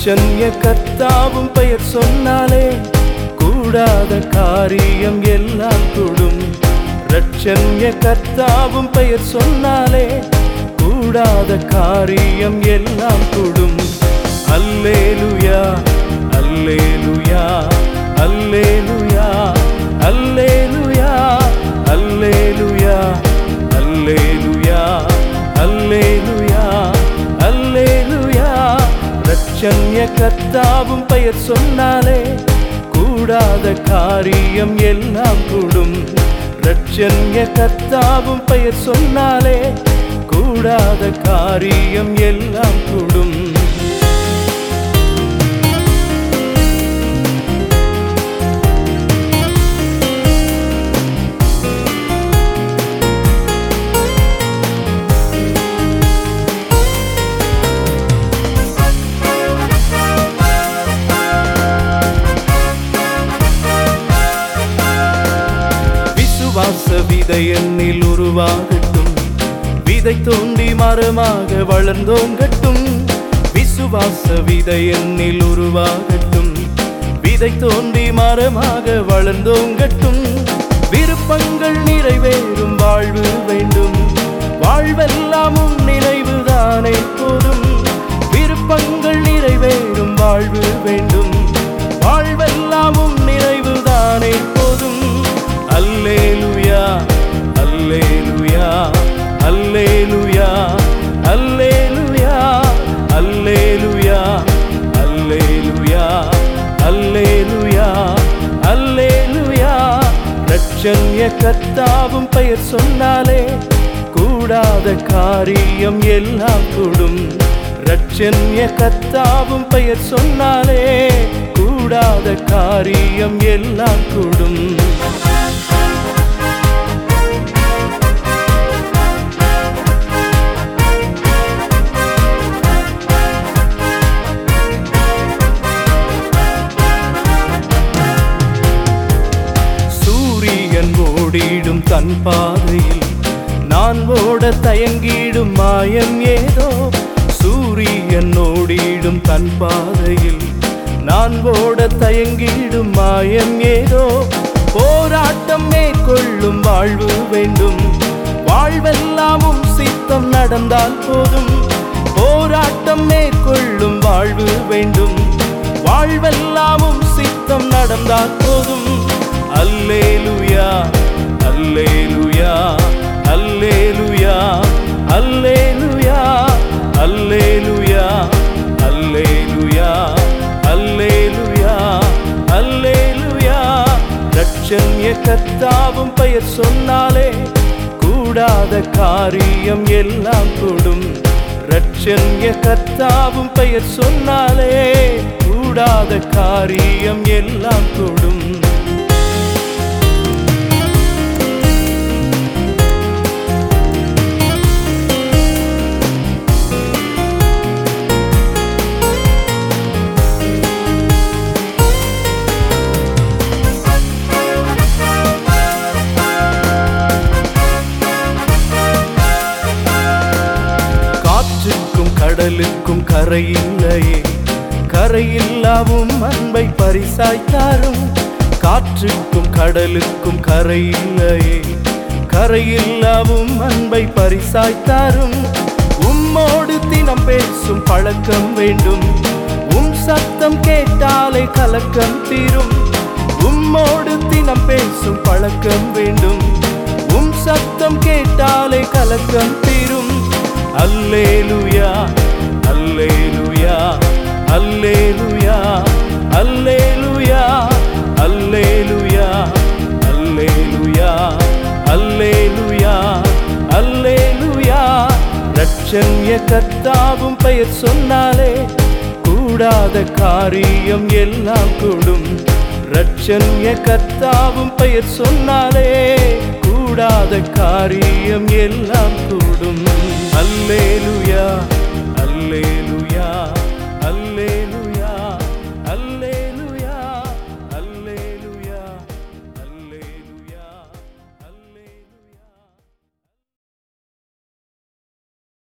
ரட்சண்ய கர்த்தாவும் பெயர் சொன்னாலே கூடாத காரியம் எல்லாம் கூடும் ரட்சண்ய கர்த்தாவும் பெயர் சொன்னாலே கூடாத காரியம் எல்லாம் கூடும் அல்லேலுயா அல்லேலுயா அல்லேலுயா அல்லேலுயா அல்லேலுயா அல்லேலுயா அல்லேலுயா அல்லேலுயா ரட்சண்ய கர்த்தாவும் பெயர் சொன்னாலே கூடாத காரியம் எல்லாம் கூடும் ரட்சண்ய கர்த்தாவும் பெயர் சொன்னாலே கூடாத காரியம் எல்லாம் கூடும் விசுவாச விதை என்னில் உருவாகட்டும் விதை தோண்டி மரமாக வளர்ந்தோங்கட்டும் விசுவாச விதை என்னில் உருவாகட்டும் விதை தோண்டி மரமாக வளர்ந்தோங்கட்டும் விருப்பங்கள் நிறைவேறும் வாழ்வு வேண்டும் வாழ்வெல்லாம் உன் நினைவுதானே போதும் விருப்பங்கள் நிறைவேறும் வாழ்வு வேண்டும் வாழ்வெல்லாம் உன் நினைவுதானே போதும் அல்லேலுயா அல்லேலுயா அல்லேலுயா அல்லேலுயா அல்லேலுயா அல்லேலுயா அல்லேலுயா அல்லேலுயா ரட்சண்ய கர்த்தாவும் பெயர் சொன்னாலே கூடாத காரியம் எல்லாம் கூடும் ரட்சண்ய கர்த்தாவும் பெயர் சொன்னாலே கூடாத காரியம் எல்லாம் கூடும் சூரியன் ஓடிடும் தன் பாதையில் நான் ஓட தயங்கிடும் மாயம் ஏதோ சூரியன் ஓடிடும் தன் பாதையில் நான் ஓட தயங்கிடும் மாயம் ஏதோ போராட்டம் மேற்கொள்ளும் வாழ்வு வேண்டும் வாழ்வெல்லாமும் சித்தம் நடந்தால் போதும் போராட்டம் மேற்கொள்ளும் வாழ்வு வேண்டும் வாழ்வெல்லாமும் சித்தம் நடந்தால் போதும் அல்லேலுயா அல்லேலுயா அல்லேலுயா அல்லேலுயா அல்லேலுயா அல்லேலுயா அல்லேலுயா அல்லேலுயா ரட்சண்ய கர்த்தாவும் பெயர் சொன்னாலே கூடாத காரியம் எல்லாம் கூடும் ரட்சண்ய கர்த்தாவும் பெயர் சொன்னாலே கூடாத காரியம் எல்லாம் கூடும் காற்றுக்கும் கடலுக்கும் கரையில்லையே கரையில்லாவும் அன்பை பரிசாய்த்தாரும் காற்றுக்கும் கடலுக்கும் கரையில்லையே கரையில்லாவும் அன்பை பரிசாய்த்தாரும் உம்மோடு தினம் பேசும் பழக்கம் வேண்டும் உம் சத்தம் கேட்டாலே கலக்கம் தீரும் உம்மோடு தினம் பேசும் பழக்கம் வேண்டும் உம் சத்தம் கேட்டாலே கலக்கம் தீரும் அல்லேலுயா அல்லேலுயா அல்லேலுயா அல்லேலுயா அல்லேலுயா அல்லேலுயா அல்லேலுயா அல்லேலுயா ரட்சண்ய கர்த்தாவும் பெயர் சொன்னாலே கூடாத காரியம் எல்லாம் கூடும் ரட்சண்ய கர்த்தாவும் பெயர் சொன்னாலே கூடாத காரியம் எல்லாம் கூடும்